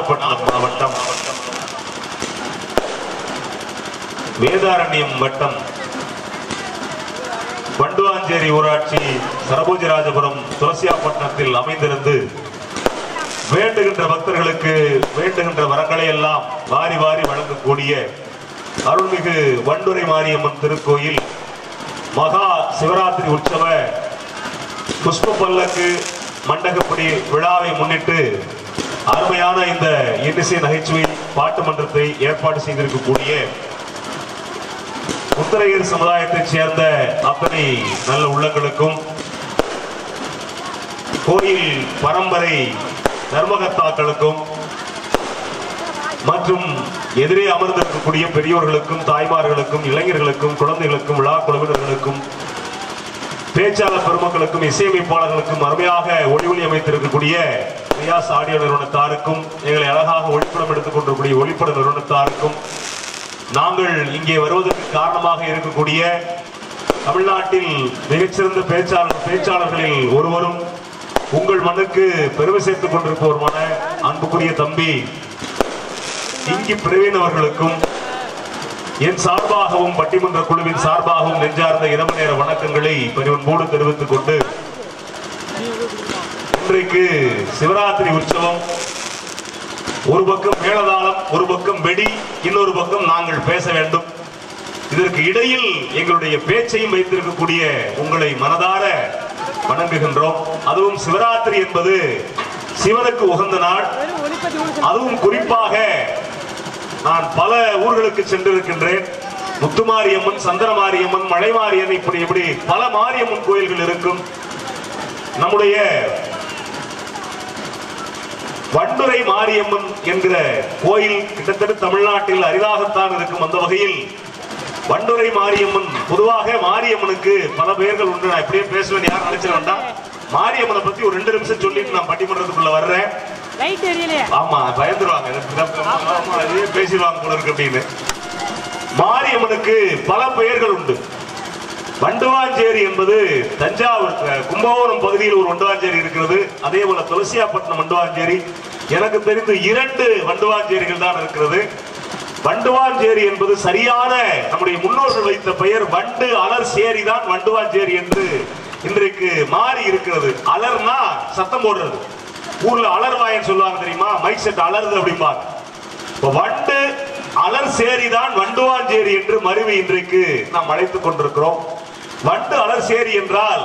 நாகப்பட்டினம் மாவட்டம் வேதாரண்யம் வட்டம் வண்டுவாஞ்சேரி ஊராட்சி சரபோஜராஜபுரம் துளசியாப்பட்டினத்தில் அமைந்திருந்து வேண்டுகின்ற பக்தர்களுக்கு வேண்டுகின்ற வரங்களை எல்லாம் வாரி வாரி வழங்கக்கூடிய அருள்மிகு வண்டுரை மாரியம்மன் திருக்கோயில் மகா சிவராத்திரி உற்சவ புஷ்ப பல்லக்கு மண்டகப்படி விழாவை முன்னிட்டு அருமையான இந்த இன்னிசை நகைச்சுவை பாட்டு மன்றத்தை ஏற்பாடு செய்திருக்கக்கூடிய முத்திரையர் சமுதாயத்தைச் சேர்ந்த அத்தனை நல்ல உள்ளங்களுக்கும் கோயில் பரம்பரை தர்மகர்த்தாக்களுக்கும் மற்றும் எதிரே அமர்ந்திருக்கக்கூடிய பெரியோர்களுக்கும் தாய்மார்களுக்கும் இளைஞர்களுக்கும் குழந்தைகளுக்கும் விழா குழுவினர்களுக்கும் பேச்சாளர் பெருமக்களுக்கும் இசையமைப்பாளர்களுக்கும் அருமையாக ஒளி ஒளி அமைத்திருக்கக்கூடிய ரியாஸ் ஆடியோ நிறுவனத்தாருக்கும் எங்களை அழகாக ஒளிப்படம் எடுத்துக் கொண்டிருக்கக்கூடிய ஒளிப்பட நிறுவனத்தாருக்கும் நாங்கள் இங்கே வருவதற்கு காரணமாக இருக்கக்கூடிய தமிழ்நாட்டில் மிகச்சிறந்த பேச்சாளர் பேச்சாளர்களில் ஒருவரும் உங்கள் மண்ணுக்கு பெருமை சேர்த்துக் கொண்டிருப்பவருமான அன்புக்குரிய தம்பி இங்கி பிரவீன் அவர்களுக்கும் என் சார்பாகவும் பட்டிமன்ற குழுவின் சார்பாகவும் நெஞ்சார்ந்த இரவு நேர வணக்கங்களை பணிவன்போடு தெரிவித்துக் கொண்டு இன்றைக்கு சிவராத்திரி உற்சவம் ஒரு பக்கம் மேளதாளம் ஒரு பக்கம் வெடி இன்னொரு பக்கம் நாங்கள் பேச வேண்டும் இதற்கு இடையில் எங்களுடைய பேச்சையும் வைத்திருக்கக்கூடிய உங்களை மனதார வணங்குகின்றோம் அதுவும் சிவராத்திரி என்பது சிவனுக்கு உகந்த நாள் அதுவும் குறிப்பாக நான் பல ஊர்களுக்கு சென்றிருக்கின்றேன் முத்துமாரியம்மன் சந்திரமாரியம்மன் மலைமாரியம்மன் இப்படி இப்படி பல மாரியம்மன் கோயில்கள் இருக்கும் நம்முடைய வண்டுரை மாரியம்மன் என்கிற கோயில் கிட்டத்தட்ட தமிழ்நாட்டில் அரிதாகத்தான் இருக்கும் அந்த வகையில் வண்டுரை மாரியம்மன் பொதுவாக மாரியம்மனுக்கு பல பெயர்கள் உண்டு நான் இப்படியே பேசுவேன் யாரும் நினைச்சிட வேண்டாம் மாரியம்மனை பத்தி ஒரு ரெண்டு நிமிஷம் சொல்லிட்டு நான் பட்டிமன்றத்துக்குள்ள வர்றேன் லைட் எரியலையே ஆமா பயந்துருவாங்க ஆமா, அதையே பேசிடுவாங்க போல இருக்கு அப்படின்னு மாரியம்மனுக்கு பல பெயர்கள் உண்டு வண்டுவாஞ்சேரி என்பது தஞ்சாவூர் அஹ், கும்பகோணம் பகுதியில் ஒரு வண்டுவாஞ்சேரி இருக்கிறது அதே போல துளசியாப்பட்டினம் வண்டுவாஞ்சேரி எனக்கு தெரிந்து இரண்டு வண்டுவாஞ்சேரிகள் தான் இருக்கிறது வண்டுவாஞ்சேரி என்பது சரியான நம்முடைய முன்னோர்கள் வைத்த பெயர் வண்டு அலர் சேரி தான் வண்டுவாஞ்சேரி என்று இன்றைக்கு மாறி இருக்கிறது அலர்னா சத்தம் போடுறது ஊர்ல அலர்வாயன்னு சொல்லுவாங்க தெரியுமா மைக் செட் அலருது அப்படிம்பாங்க இப்ப வண்டு அலர் சேரி தான் வண்டுவாஞ்சேரி என்று மருவி இன்றைக்கு நாம் அழைத்துக் கொண்டிருக்கிறோம் வண்டு அலர் சேரி என்றால்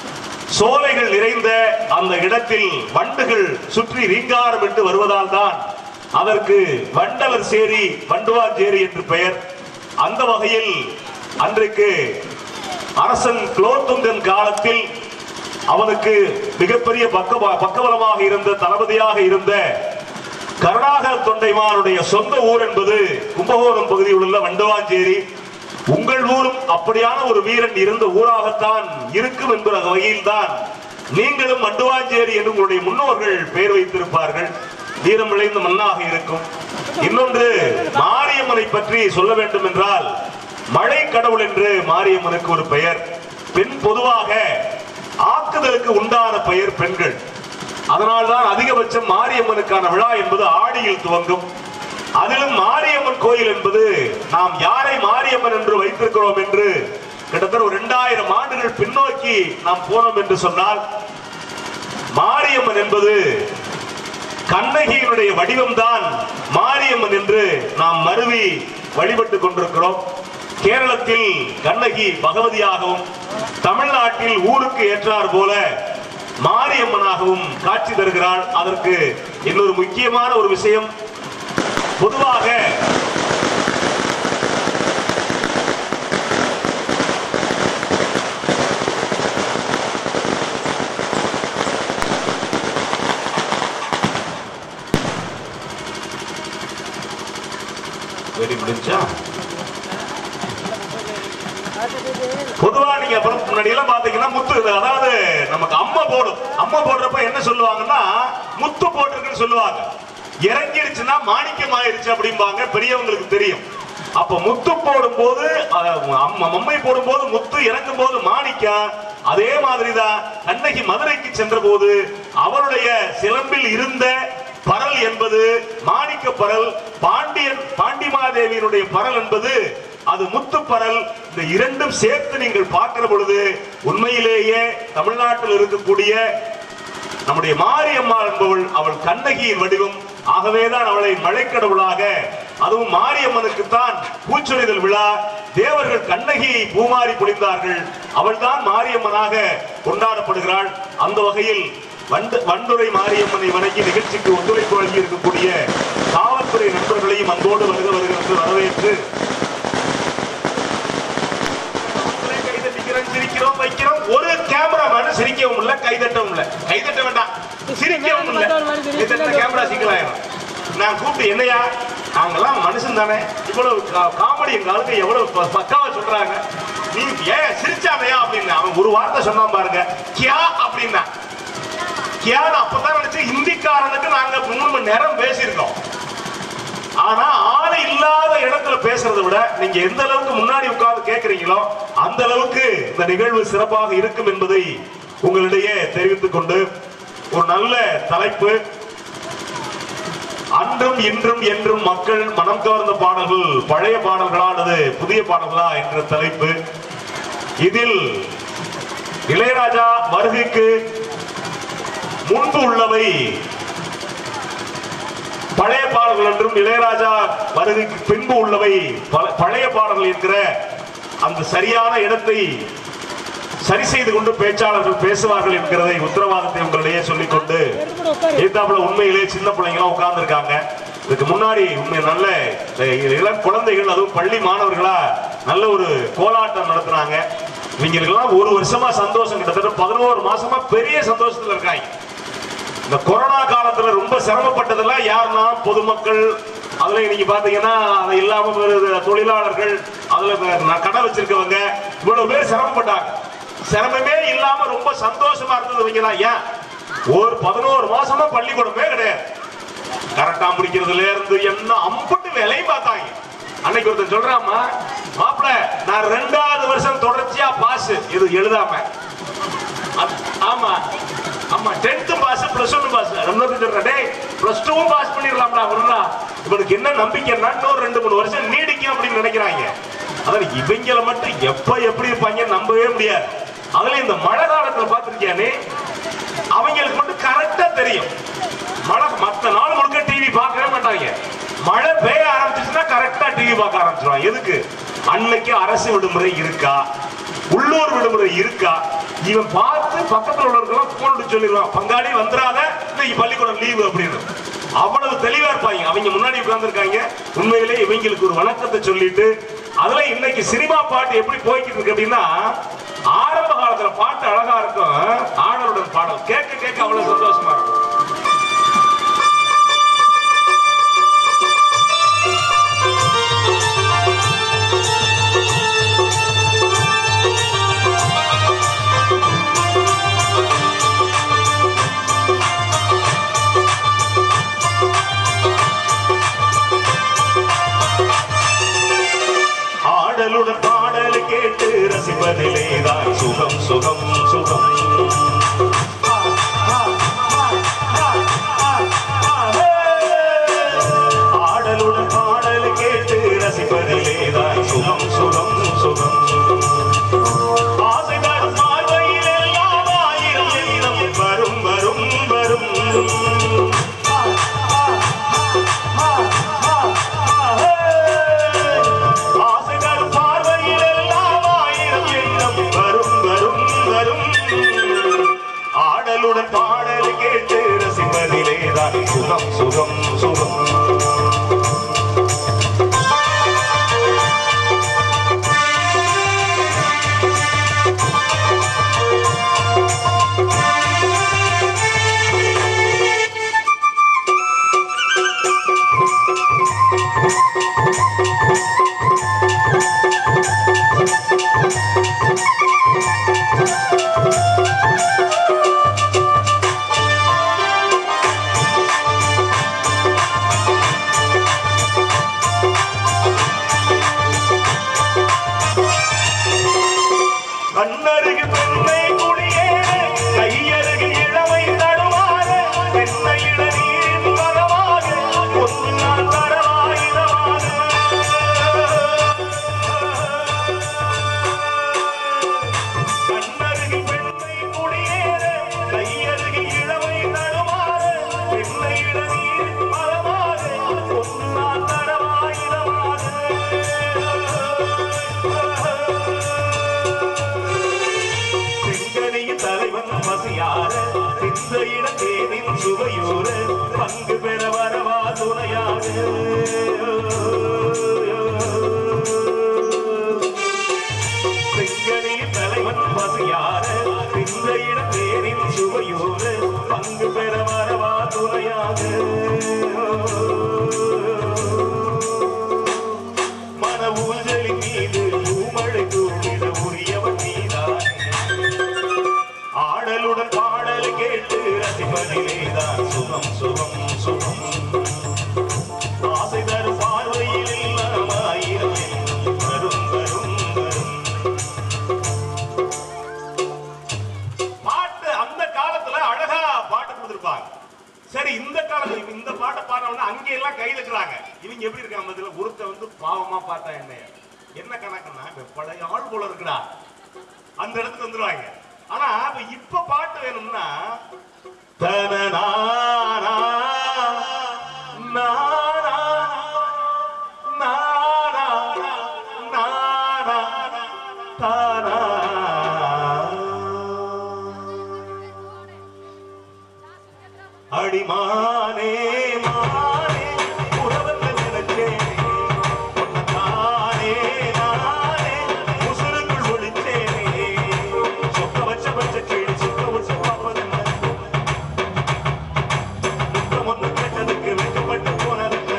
சோலைகள் நிறைந்த அந்த இடத்தில் வண்டுகள் சுற்றி ரீங்காரமிட்டு வருவதால் தான் அதற்கு வண்டலர் சேரி வண்டுவாஞ்சேரி என்று பெயர் அந்த வகையில் அன்றைக்கு அரசன் குலோத்துங்கன் காலத்தில் அவனுக்கு மிகப்பெரிய பக்க பக்கபலமாக இருந்த தளபதியாக இருந்த கருணாகர தொண்டைமானுடைய சொந்த ஊர் என்பது கும்பகோணம் பகுதியில் உள்ள வண்டுவாஞ்சேரி உங்கள் ஊரும் அப்படியான ஒரு வீரன் இருந்த ஊராகத்தான் இருக்கும் என்கிற வகையில் தான் நீங்களும் வண்டுவாஞ்சேரி என்று உங்களுடைய முன்னோர்கள் பெயர் வைத்திருப்பார்கள் வீரம் விளைந்த மண்ணாக இருக்கும் இன்னொன்று மாரியம்மனை பற்றி சொல்ல வேண்டும் என்றால் மழை கடவுள் என்று மாரியம்மனுக்கு ஒரு பெயர் பெண் பொதுவாக ஆக்குதலுக்கு உண்டான பெயர் பெண்கள் அதனால்தான் அதிகபட்சம் மாரியம்மனுக்கான விழா என்பது ஆடியில் துவங்கும் அதிலும் மாரியம்மன் கோயில் என்பது நாம் யாரை மாரியம்மன் என்று வைத்திருக்கிறோம் என்று கிட்டத்தட்ட ஒரு இரண்டாயிரம் ஆண்டுகள் பின்னோக்கி நாம் போனோம் என்று சொன்னால் மாரியம்மன் என்பது கண்ணகியினுடைய வடிவம்தான் மாரியம்மன் என்று நாம் மருவி வழிபட்டுக் கொண்டிருக்கிறோம் கேரளத்தில் கண்ணகி பகவதியாகவும் தமிழ்நாட்டில் ஊருக்கு ஏற்றார் போல மாரியம்மனாகவும் காட்சி தருகிறாள் அதற்கு இன்னொரு முக்கியமான ஒரு விஷயம் பொதுவாக வெடி முடிஞ்சா பொதுவா நீங்க அப்புறம் முன்னாடி எல்லாம் பாத்தீங்கன்னா முத்து இது அதாவது நமக்கு அம்மா போடும் அம்மா போடுறப்ப என்ன சொல்லுவாங்கன்னா முத்து போட்டிருக்குன்னு சொல்லுவாங்க இறங்கிடுச்சுன்னா மாணிக்கம் ஆயிருச்சு அப்படிம்பாங்க பெரியவங்களுக்கு தெரியும் அப்ப முத்து போடும்போது அஹ், அம்மா மம்மை போடும்போது முத்து இறங்கும் போது மாணிக்கம் அதே மாதிரிதான் கண்ணகி மதுரைக்கு சென்ற போது அவருடைய சிலம்பில் இருந்த பரல் என்பது மாணிக்க பரல் பாண்டியன் பாண்டிமாதேவியினுடைய பரல் என்பது அது முத்து பரல் இந்த இரண்டும் சேர்த்து நீங்கள் பார்க்கிற பொழுது உண்மையிலேயே தமிழ்நாட்டில் இருக்கக்கூடிய நம்முடைய மாரியம்மாள் என்பவள் அவள் கண்ணகியின் வடிவம் ஆகவேதான் அவளை மழைக்கடவுளாக அதுவும் மாரியம்மனுக்குத்தான் பூச்சொரிதல் விழா தேவர்கள் கண்ணகியை பூமாரி பொழிந்தார்கள் அவள்தான் மாரியம்மனாக கொண்டாடப்படுகிறாள் அந்த வகையில் வண்டு வண்டுரை மாரியம்மனை வணங்கி நிகழ்ச்சிக்கு ஒத்துழைப்பு வழங்கி இருக்கக்கூடிய காவல்துறை நண்பர்களையும் அன்போடு வருக வருக என்று வரவேற்று கைதட்டிக்கிறோம், சிரிக்கிறோம் வைக்கிறோம் ஒரு கேமராமேன் சிரிக்கவும் இல்ல கைதட்டவும் இல்ல கைதட்ட வேண்டாம் சிரிக்கவும் இல்ல கைதட்ட கேமரா சிக்கலாயிரும் நான் கூப்பிட்டு என்னையா நாங்கெல்லாம் மனுஷன் தானே இவ்வளவு கா- காமெடி எங்க ஆளுக்கு எவ்வளவு ப- பக்காவா சொல்றாங்க நீ ஏன் சிரிச்சாதையா அப்படின்னு அவன் ஒரு வார்த்தை சொன்னான் பாருங்க கியா அப்படின்னா கியான்னு அப்பதான் நினைச்சு ஹிந்திக்காரனுக்கு நாங்க மூணு மணி நேரம் பேசியிருக்கோம் ஆனா ஆளு இல்லாத இடத்துல பேசுறதை விட நீங்க எந்த அளவுக்கு முன்னாடி உட்கார்ந்து கேட்கறீங்களோ அந்த அளவுக்கு இந்த நிகழ்வு சிறப்பாக இருக்கும் என்பதை உங்களிடையே தெரிவித்துக் கொண்டு ஒரு நல்ல தலைப்பு அன்றும் இன்றும் என்றும் மக்கள் மனம் கவர்ந்த பாடல்கள் பழைய பாடல்களா அல்லது புதிய பாடல்களா என்ற தலைப்பு இதில் இளையராஜா வருகைக்கு முன்பு உள்ளவை பழைய பாடல்கள் என்றும் இளையராஜா வருகைக்கு பின்பு உள்ளவை பல- பழைய பாடல்கள் என்கிற அந்த சரியான இடத்தை சரி செய்து கொண்டு பேச்சாளர்கள் பேசுவார்கள் என்கிறதை உத்தரவாதத்தை உங்களிடையே சொல்லிக்கொண்டு எத்தாப்புல உண்மையிலே சின்ன பிள்ளைங்களாம் உட்கார்ந்துருக்காங்க இதுக்கு முன்னாடி உண்மை நல்ல இந்த இளம் குழந்தைகள் அதுவும் பள்ளி மாணவர்களா நல்ல ஒரு கோலாட்டம் நடத்துனாங்க இவங்களுக்கெல்லாம் ஒரு வருஷமா சந்தோஷம் கிட்டத்தட்ட பதினோரு மாசமா பெரிய சந்தோஷத்துல இருக்காங்க இந்த கொரோனா காலத்துல ரொம்ப சிரமப்பட்டதெல்லாம் யாருன்னா பொதுமக்கள் அதுல நீங்க பாத்தீங்கன்னா அது இல்லாம வேறு தொழிலாளர்கள் அதுல வே- ந- கடை வச்சிருக்கவங்க இவ்வளவு பேர் சிரமப்பட்டாங்க சிரமமே இல்லாம ரொம்ப சந்தோஷமா இருந்தது இவங்க தான் ஏன் ஒரு பதினோரு மாசமா பள்ளிக்கூடமே கிடையாது கரெக்டா முடிக்கிறதுல இருந்து என்ன அம்பட்டு வேலையும் பார்த்தாங்க அன்னைக்கு ஒருத்தன் சொல்றாமா மாப்பிள நான் ரெண்டாவது வருஷம் தொடர்ச்சியா பாஸ் இது எழுதாம அது- ஆமா ஆமா tenth pass plus one pass ரெண்டு சொல்றேன் டேய் பிளஸ் டூவும் பாஸ் பண்ணிடலாம்டா வருடா இவனுக்கு என்ன நம்பிக்கைன்னா இன்னொரு ரெண்டு மூணு வருஷம் நீடிக்கும் அப்படின்னு நினைக்கிறாங்க அதான் இவங்கள மட்டும் எப்ப எப்படி இருப்பாங்க நம்பவே முடியாது அதுல இந்த மழை காலத்துல பாத்திருக்கியானே அவங்களுக்கு மட்டும் கரெக்டா தெரியும் மழை மத்த நாள் முழுக்க டிவி பார்க்கவே மாட்டாங்க மழை பெய்ய ஆரம்பிச்சுச்சுன்னா கரெக்டா டிவி பார்க்க ஆரம்பிச்சிருவாங்க எதுக்கு அன்னைக்கு அரசு விடுமுறை இருக்கா உள்ளூர் விடுமுறை இருக்கா இவன் பார்த்து பக்கத்துல உள்ளவர்களும் போன் சொல்லிடுவான் பங்காளி வந்துடாத இன்னைக்கு பள்ளிக்கூடம் லீவு அப்படின்னு அவ்வளவு தெளிவா இருப்பாங்க அவங்க முன்னாடி உட்கார்ந்துருக்காங்க உண்மையிலே இவங்களுக்கு ஒரு வணக்கத்தை சொல்லிட்டு அதுல இன்னைக்கு சினிமா பாட்டு எப்படி போய்கிட்டு இருக்கு அப்படின்னா ஆரம்ப காலத்துல பாட்டு அழகா இருக்கும் ஆடலுடன் பாடல் கேட்க கேட்க அவ்வளவு சந்தோஷமா இருக்கும் ஆடலுடன் பாடல் கேட்டு ரசிப்பதிலே தான் சுகம் சுகம் சுகம் ஆடலுடன் பாடல் கேட்டு ரசிப்பதிலே தான் சுகம் சுகம் சுகம் ஆசைகள் பார்வையில் எல்லாம் ஆயிரம் எண்ணம் வரும் வரும் வரும் ஆசைகள் பார்வையில் எல்லாம் ஆயிரம் எண்ணம் வரும் வரும் வரும் ஆடலுடன் பாடல் கேட்டு ரசிப்பதிலே தான் சுகம் சுகம் சுகம் இந்த இடத்தேனின் சுவையோர பங்கு பெற வரவா துணையாக செங்கனியின் தலைவன் பசியார இந்த இடத்தேனின் சுவையோர பங்கு பெற வரவா துணையாக மன ஊஞ்சலின் மீது பூமழை தூவிட உரியவன் நீதான் ஆடலுடன் பாடல் கேட்டு ரசிப்பதிலேதான் சுகம் சுகம் சுகம் ஆசை தரும் பார்வையில் எல்லாம் ஆயிரம் எண்ணம் வரும் வரும் வரும் பாட்டு அந்த காலத்துல அழகா பாட்டு கொடுத்திருப்பாங்க சரி இந்த காலத்துல இந்த பாட்டை பாடுறவங்க அங்க எல்லாம் கையில இருக்கிறாங்க இவங்க எப்படி இருக்காங்க மத்தியில ஒருத்த வந்து பாவமா பார்த்தா என்ன என்ன கணக்குன்னா இப்ப பழைய ஆள் போல இருக்குடா அந்த இடத்துக்கு வந்துருவாங்க ஆனா இப்ப இப்ப பாட்டு வேணும்னா தனநானா, நானா, நானா, நானா, தானா. அடிமானே மானே உறவல்ல நினைச்சேனே உன்னைத்தானே நானே உசுருக்குள் ஒளிச்சேனே சொக்க வச்ச பச்ச கிளி சுத்த வச்ச பாப்பதென்ன முத்தம் ஒன்று கேட்டதுக்கு வெட்கப்பட்டு போனதுக்கு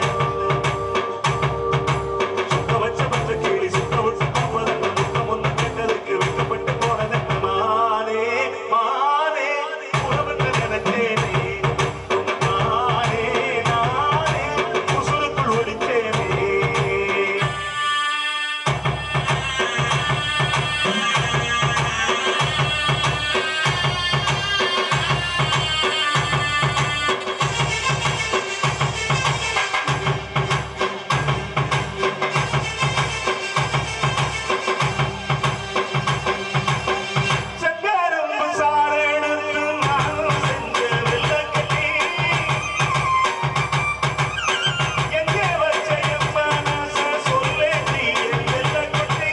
சுத்த வச்ச பச்ச கிளி சுத்த வச்ச பாப்பதென்ன முத்தம் ஒன்று கேட்டதுக்கு வெட்கப்பட்டு போனதென்ன மானே மானே உறவல்ல நினைச்சேனே நானே நானே உசுருக்குள் ஒளிச்சேனே செங்கரும்பு சாரெடுத்து நான் செஞ்ச வெள்ளக்கட்டி. எங்கே வச்ச என் மனச சொல்லேண்டி என் வெள்ளக்கட்டி.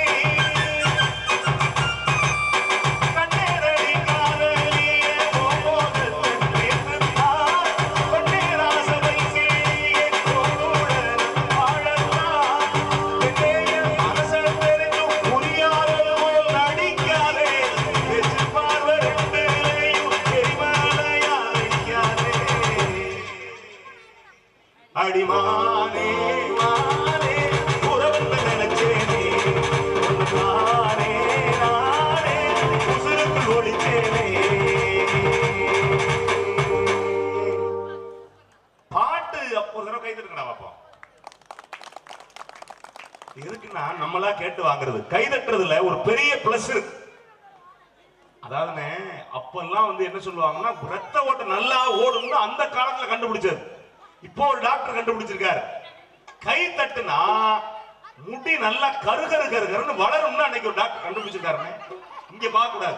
கண்ணேரடி காதலியே உன் மோகத்தில் நேற்றுத்தான். பொன்னேராசவை கிளியே உன்னுடன் வாழத்தான். எங்கே என் மனச தெரிஞ்சும் புரியாதது போல் நடிக்காதே. எச்சு பார்வை ரெண்டிலேயும் எரிமலையா வைக்காதே. அடிமானே மானே உறவென்று நினைச்சேனே உன்னை நானே நானே உசுருக்குள் ஒளிச்சேனே பாட்டு அப்போ ஒரு தடவை கை தட்டுங்கடா பாப்போம் எதுக்குன்னா நம்மளா கேட்டு வாங்குறது கை தட்டுறதுல ஒரு பெரிய பிளஸ் இருக்கு அதாவதுண்ணே அப்பெல்லாம் வந்து என்ன சொல்லுவாங்கன்னா ரத்த ஓட்டம் நல்லா ஓடும்னு அந்த காலத்துல கண்டுபிடிச்சது இப்போ ஒரு டாக்டர் கண்டுபிடிச்சிருக்காரு கை தட்டுனா முடி நல்லா கருகரு கருகருன்னு வளரும்னு அன்னைக்கு ஒரு டாக்டர் கண்டுபிடிச்சிருக்காருண்ணே இங்க பார்க்க கூடாது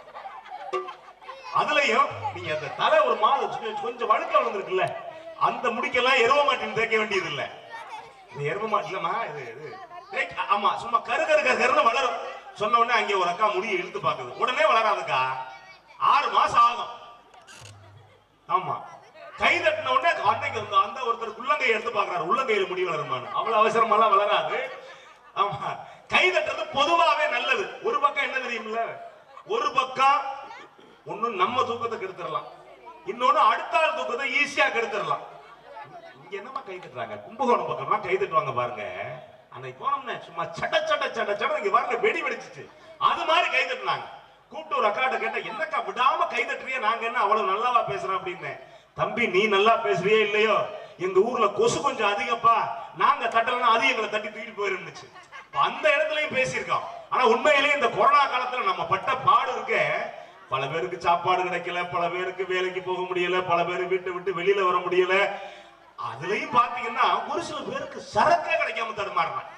அதுலயும் நீங்க அந்த தலை ஒரு மாதம் கொஞ்சம் கொஞ்சம் வழுக்க வளர்ந்துருக்குல்ல அந்த முடிக்கெல்லாம் எருவ மாட்டின் தேய்க்க வேண்டியது இல்ல இது எருவ மாட்டு இல்லம்மா இது இது தேய்க்க- ஆமா சும்மா கரு கரு கரு கருன்னு வளரும் சொன்ன உடனே அங்கே ஒரு அக்கா முடியை இழுத்து பாக்குது உடனே வளராதுக்கா ஆறு மாசம் ஆகும் ஆமா கை தட்டின உடனே அன்னைக்கு அந்த அந்த ஒருத்தர் உள்ளங்கை எடுத்து பாக்குறாரு உள்ளங்கையில முடி வளருமான்னு அவ்வளவு அவசரமெல்லாம் வளராது ஆமா கை தட்டுறது பொதுவாவே நல்லது ஒரு பக்கம் என்ன தெரியுமில்ல ஒரு பக்கம் ஒண்ணு நம்ம தூக்கத்தை கெடுத்துடலாம் இன்னொன்னு அடுத்த ஆள் தூக்கத்தை ஈஸியா கெடுத்துடலாம் இங்க என்னமா கை தட்டுறாங்க கும்பகோணம் பக்கம்லாம் கை தட்டுவாங்க பாருங்க அன்னைக்கு போனோம்னே சும்மா சட சட சட சட இங்க பாருங்க வெடி வெடிச்சிச்சு அது மாதிரி கை தட்டுனாங்க கூப்பிட்டு ஒரு அக்காட்ட கேட்டா என்னக்கா விடாம கை தட்டுறிய நாங்க என்ன அவ்வளவு நல்லாவா பேசுறோம் அப்படின்னு தம்பி நீ நல்லா பேசுறியே இல்லையோ எங்க ஊர்ல கொசு கொஞ்சம் அதிகப்பா நாங்க தட்டலன்னா அது எங்களை தட்டி தூக்கிட்டு போயிருந்துச்சு இப்ப அந்த இடத்துலயும் பேசியிருக்கோம் ஆனா உண்மையிலேயே இந்த கொரோனா காலத்துல நம்ம பட்ட பாடு இருக்கே பல பேருக்கு சாப்பாடு கிடைக்கல பல பேருக்கு வேலைக்கு போக முடியல பல பேர் வீட்டை விட்டு வெளியில வர முடியல அதுலயும் பாத்தீங்கன்னா ஒரு சில பேருக்கு சரக்கே கிடைக்காம தடுமாறுறாங்க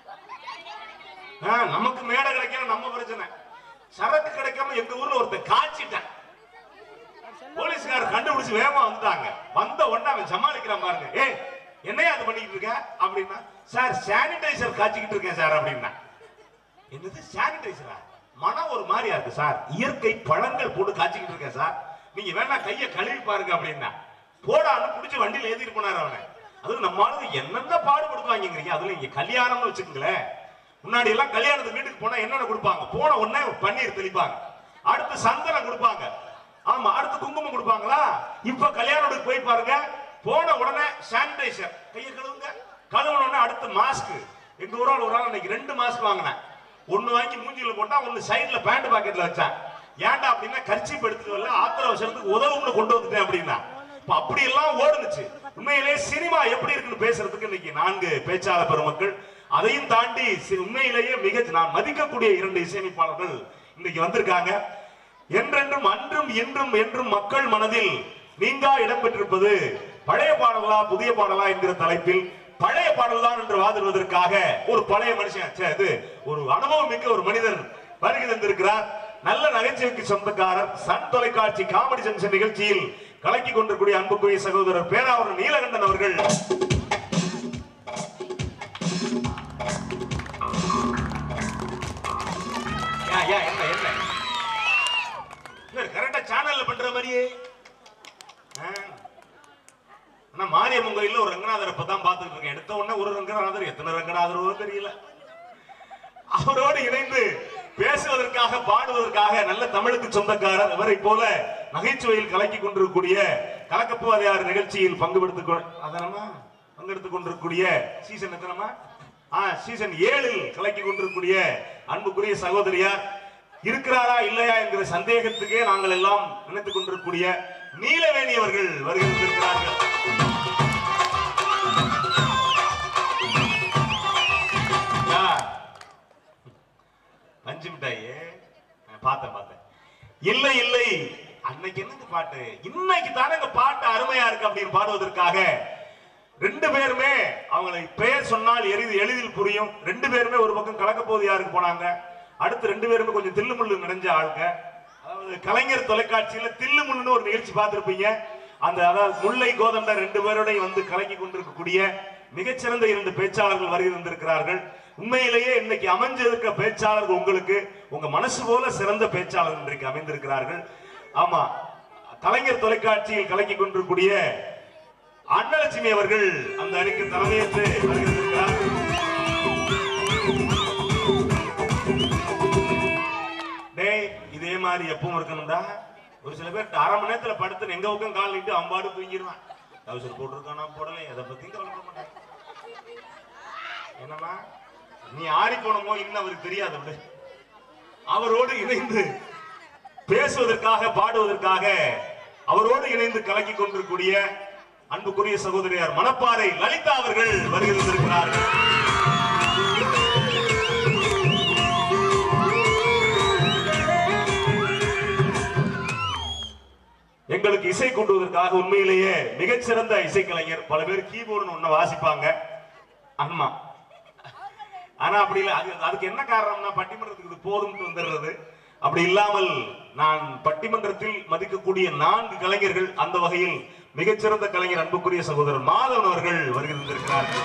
ஆ, நமக்கு மேடை கிடைக்கல நம்ம பிரச்சனை சரக்கு கிடைக்காம எங்க ஊர்ல ஒருத்தன் காய்ச்சிட்டான் போலீஸ்காரர் கண்டுபிடிச்சு வேகமா வந்துட்டாங்க வந்த உடனே அவன் சமாளிக்கிறான் பாருங்க ஏய் என்னையா அது பண்ணிட்டு இருக்க அப்படின்னா சார் சானிடைசர் காய்ச்சிக்கிட்டு இருக்கேன் சார் அப்படின்னா என்னது சானிடைசரா மனம் ஒரு மாதிரியா இருக்கு சார் இயற்கை பழங்கள் போட்டு காய்ச்சிக்கிட்டு இருக்கேன் சார் நீங்க வேணா கைய கழுவி பாருங்க அப்படின்னா போடான்னு புடிச்சு வண்டியில ஏத்திட்டு போனாரு அவனை அதுவும் நம்ம ஆளுங்க என்னென்ன பாடுபடுத்துவாங்கிறீங்க அதுல இங்க கல்யாணம்னு வச்சுக்கங்களேன் முன்னாடி எல்லாம் கல்யாணத்துக்கு வீட்டுக்கு போனா என்னென்ன கொடுப்பாங்க போன உடனே பன்னீர் தெளிப்பாங்க அடுத்து சந்தனம் கொடுப்பாங்க ஆமா அடுத்து குங்குமம் கொடுப்பாங்களா இப்ப கல்யாணத்துக்கு போய் பாருங்க போன உடனே சானிடைசர் கையை கழுவுங்க கழுவுன உடனே அடுத்து மாஸ்க் எங்க ஊரால் ஒரு ஆள் இன்னைக்கு ரெண்டு மாஸ்க் வாங்கினேன் ஒண்ணு வாங்கி மூஞ்சில போட்டா ஒண்ணு சைடுல பேண்ட் பாக்கெட்ல வச்சேன் ஏன்டா அப்படின்னா கர்ச்சீப் எடுத்துட்டு வரல ஆத்திர அவசரத்துக்கு உதவும்னு கொண்டு வந்துட்டேன் அப்படின்னா இப்ப அப்படி எல்லாம் ஓடுனுச்சு உண்மையிலே சினிமா எப்படி இருக்குன்னு பேசுறதுக்கு இன்னைக்கு நான்கு பேச்சாளர் பெருமக்கள் அதையும் தாண்டி சி- உண்மையிலேயே மிக நான் மதிக்கக்கூடிய இரண்டு இசையமைப்பாளர்கள் இன்னைக்கு வந்திருக்காங்க என்றென்றும் அன்றும் இன்றும் என்றும் மக்கள் மனதில் நீங்கா இடம் பெற்றிருப்பது பழைய பாடலா புதிய பாடலா என்கிற தலைப்பில் பழைய பாடல் தான் என்று வாதிடுவதற்காக ஒரு பழைய மனுஷன் ச்சே, இது ஒரு அனுபவம் மிக்க ஒரு மனிதர் வருகை தந்திருக்கிறார் நல்ல நகைச்சுவைக்கு சொந்தக்காரர் சன் தொலைக்காட்சி காமெடி ஜங்ஷன் நிகழ்ச்சியில் கலக்கி கொண்டிருக்கூடிய அன்புக்குரிய சகோதரர் பேராவூர் நீலகண்டன் அவர்கள் யா, யா, என்ன என்ன கரெக்டா சேனல்ல பண்ற மாதிரியே ஆ. ஆனா மாரியம்மன் கோயில்ல ஒரு ரங்கநாதர் இப்பதான் பார்த்துட்டு இருக்கேன் எடுத்த உடனே ஒரு ரங்கநாதர் எத்தனை ரங்கநாதரோ தெரியல அவரோடு இணைந்து பேசுவதற்காக பாடுவதற்காக நல்ல தமிழுக்கு சொந்தக்காரர் இவரை போல நகைச்சுவையில் கலக்கி கொண்டிருக்கக்கூடிய கலக்கப்போதையார் நிகழ்ச்சியில் பங்கு பெடுத்துக் கொ- அதனமா பங்கெடுத்துக் கொண்டிருக்கக்கூடிய சீசன் எத்தனமா ஆ சீசன் ஏழில் கலக்கி கொண்டிருக்கக்கூடிய அன்புக்குரிய சகோதரியார் இருக்கிறாரா இல்லையா என்கிற சந்தேகத்துக்கே நாங்கள் எல்லாம் நினைத்துக் கொண்டிருக்கக்கூடிய நீலவேணி அவர்கள் வருகிறார்கள் யார் பஞ்சு மிட்டாயே நான் பார்த்தேன் பார்த்தேன் இல்லை இல்லை அன்னைக்கு என்னங்க பாட்டு இன்னைக்கு தானே இந்த பாட்டு அருமையா இருக்கு அப்படின்னு பாடுவதற்காக ரெண்டு பேருமே அவங்களை பெயர் சொன்னால் எளிது எளிதில் புரியும் ரெண்டு பேருமே ஒரு பக்கம் கலக்கப்போது யாருக்கு போனாங்க அடுத்து ரெண்டு பேருமே கொஞ்சம் தில்லுமுள்ளு நிறைஞ்ச ஆளுங்க அதாவது கலைஞர் தொலைக்காட்சியில தில்லுமுள்ளுன்னு ஒரு நிகழ்ச்சி பார்த்திருப்பீங்க அந்த அதாவது முல்லை கோதண்ட ரெண்டு பேரோடையும் வந்து கலக்கி கொண்டிருக்கக்கூடிய மிகச்சிறந்த இரண்டு பேச்சாளர்கள் வருகை தந்திருக்கிறார்கள் உண்மையிலேயே இன்னைக்கு அமைஞ்சிருக்க பேச்சாளர்கள் உங்களுக்கு உங்க மனசு போல சிறந்த பேச்சாளர் இன்றைக்கு அமைந்திருக்கிறார்கள் ஆமா கலைஞர் தொலைக்காட்சியில் கலக்கி கொண்டிருக்கக்கூடிய அன்னலட்சுமி அவர்கள் அந்த அணிக்கு தலைமையேற்று வருகிறார் டேய் இதே மாதிரி எப்பவும் இருக்கணும்டா ஒரு சில பேர் அரை மணி நேரத்துல படுத்து எங்க பக்கம் கால் நீட்டு அம்பாடு தூங்கிடுவான் டவுசர் போட்டிருக்கானா போடலை எதை பத்தியும் கவலைப்பட மாட்டான் என்னம்மா நீ ஆறி போனமோ இன்னும் அவருக்கு தெரியாது விடு அவரோடு இணைந்து பேசுவதற்காக பாடுவதற்காக அவரோடு இணைந்து கலக்கி கொண்டிருக்கூடிய அன்புக்குரிய சகோதரியார் மணப்பாறை லலிதா அவர்கள் வருகை தந்திருக்கிறார்கள் எங்களுக்கு இசை கொண்டுவதற்காக உண்மையிலேயே மிகச்சிறந்த இசைக்கலைஞர் பல பேர் கீபோர்டுன்னு ஒண்ணு வாசிப்பாங்க ஆமா ஆனா அப்படி இல்ல அது அதுக்கு என்ன காரணம்னா பட்டிமன்றத்துக்கு இது போதும்னு வந்துடுறது அப்படி இல்லாமல் நான் பட்டிமன்றத்தில் மதிக்கக்கூடிய நான்கு கலைஞர்கள் அந்த வகையில் மிகச்சிறந்த கலைஞர் அன்புக்குரிய சகோதரர் மாதவன் அவர்கள் வருகை தந்திருக்கிறார்கள்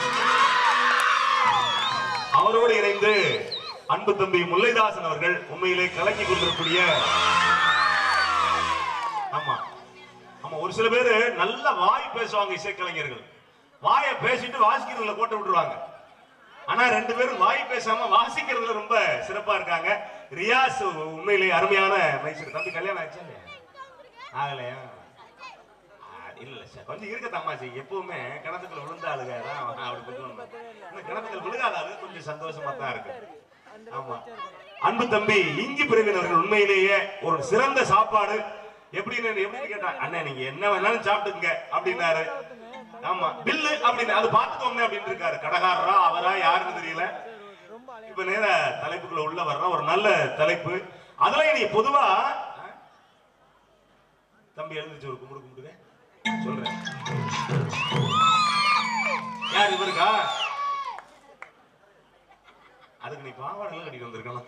அவரோடு இணைந்து அன்பு தம்பி முல்லைதாசன் அவர்கள் உண்மையிலே கலக்கி கொண்டிருக்கூடிய ஆமா ஆமா ஒரு சில பேரு நல்ல வாய் பேசுவாங்க இசைக்கலைஞர்கள் வாயை பேசிட்டு வாசிக்கிறதுல கோட்டை விட்டுருவாங்க ஆனா ரெண்டு பேரும் வாய் பேசாம வாசிக்கிறதுல ரொம்ப சிறப்பா இருக்காங்க ரியாஸ் உண்மையிலேயே அருமையான மைசூர் தம்பி கல்யாணம் ஆச்சா இல்லையா ஆகலையா ஆ, இல்ல சார் கொஞ்சம் இருக்க தம்மாச்சி எப்பவுமே கிணத்துக்குள்ள விழுந்த ஆளுங்க தான் அப்படி கொஞ்சம் இந்த கிணத்துக்குள்ள விழுகாத ஆளு கொஞ்சம் சந்தோஷமா தான் இருக்கு ஆமா அன்பு தம்பி இஞ்சி பிரவீன் அவர்கள் உண்மையிலேயே ஒரு சிறந்த சாப்பாடு எப்படின்னு எப்படின்னு கேட்டா அண்ணன் நீங்க என்ன வேணாலும் சாப்பிட்டுங்க அப்படின்னாரு ஆமா பில்லு அப்படின்னு அது பாத்துக்கோங்க அப்படின்னு இருக்காரு கடைக்காரரா அவரா யாருன்னு தெரியல இப்ப நேர தலைப்புக்குள்ள உள்ள வர்ற ஒரு நல்ல தலைப்பு அதுல நீ பொதுவா ஆ? தம்பி எழுந்துச்சு ஒரு கும்பிடு கும்பிடுங்க சொல்றேன் யார் இவருக்கா அதுக்கு நீ பாவாடை எல்லாம் கட்டிட்டு வந்திருக்கணும்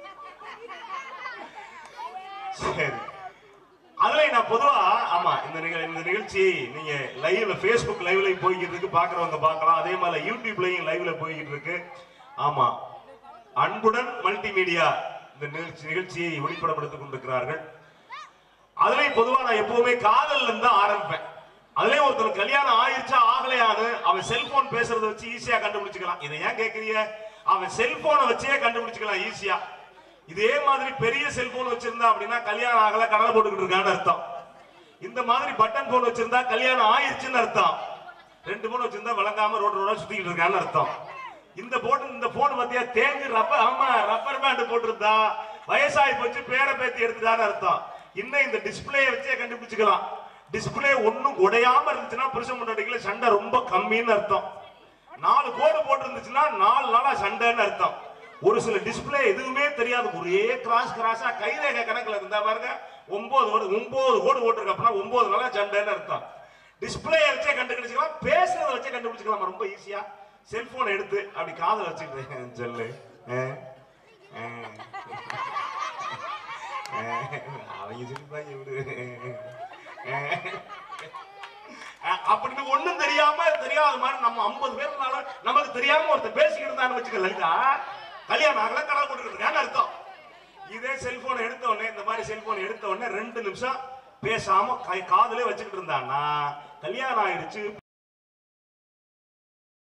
சரி அதுல நான் பொதுவா ஆமா இந்த நிக- இந்த நிகழ்ச்சி நீங்க லைவ்ல Facebook லைவ்ல போய்கிட்டு இருக்கு பாக்குறவங்க பார்க்கலாம் அதே மாதிரி யூடியூப்லயும் லைவ்ல போய்கிட்டு இருக்கு ஆமா அன்புடன் மல்டிமீடியா இந்த நிகழ்ச்சி நிகழ்ச்சியை ஒளிப்படப்படுத்திக் கொண்டிருக்கிறார்கள் அதுலயும் பொதுவா நான் எப்பவுமே காதல்ல இருந்து தான் ஆரம்பிப்பேன் அதுலயும் ஒருத்தர் கல்யாணம் ஆயிருச்சா ஆகலையான்னு அவன் செல்போன் பேசுறத வச்சு ஈஸியா கண்டுபிடிச்சுக்கலாம் இதை ஏன் கேக்குறீங்க அவன் செல்போனை வச்சே கண்டுபிடிச்சுக்கலாம் ஈஸியா இதே மாதிரி பெரிய செல்போன் வச்சிருந்தா அப்படின்னா கல்யாணம் ஆகல கடலை போட்டுக்கிட்டு இருக்கான்னு அர்த்தம் இந்த மாதிரி பட்டன் போன் வச்சிருந்தா கல்யாணம் ஆயிருச்சுன்னு அர்த்தம் ரெண்டு போன் வச்சிருந்தா விளங்காம ரோடு ரோடா சுத்திக்கிட்டு இருக்கான்னு அர்த்தம் இந்த போட்டு இந்த போன் பத்தியா தேங்கு ரப்பர் ஆமா ரப்பர் பேண்ட் போட்டிருந்தா வயசாகி போச்சு பேரை பேத்தி எடுத்துட்டான்னு அர்த்தம் இன்னும் இந்த டிஸ்பிளே வச்சே கண்டுபிடிச்சுக்கலாம் டிஸ்பிளே ஒண்ணும் உடையாம இருந்துச்சுன்னா புருஷன் முன்னாடிக்குள்ள சண்டை ரொம்ப கம்மின்னு அர்த்தம் நாலு கோடு போட்டு இருந்துச்சுன்னா நாலு நாளா சண்டைன்னு அர்த்தம் ஒரு சில டிஸ்பிளே எதுவுமே தெரியாது ஒரே கிராஸ் கிராஸா கைரேகை கணக்குல இருந்தா பாருங்க ஒன்பது கோடு ஒன்பது கோடு போட்டிருக்க அப்படின்னா ஒன்பது நாளா சண்டைன்னு அர்த்தம் டிஸ்பிளே வச்சே கண்டுபிடிச்சுக்கலாம் பேசுறத வச்சே கண்டுபிடிச்சுக்கலாம் ரொம்ப ஈஸியா செல்போன் எடுத்து அப்படி காதுல வச்சுக்கிட்டு சொல்லு அஹ், அஹ். அஹ், அவங்க சிரிப்பாங்க விடு அஹ். அஹ், அப்படின்னு ஒண்ணும் தெரியாம தெரியாத மாதிரி நம்ம ஐம்பது பேர்னாலும் நமக்கு தெரியாம ஒருத்தர் பேசிக்கிட்டு இருந்தான்னு வச்சுக்க லலிதா கல்யாணம் ஆகல கடல் போட்டுக்கிட்டு இருக்கான்னு அர்த்தம் இதே செல்போன் எடுத்த உடனே இந்த மாதிரி செல்போன் எடுத்த உடனே ரெண்டு நிமிஷம் பேசாம கை காதுல வச்சுக்கிட்டு இருந்தான்னா கல்யாணம் ஆயிடுச்சு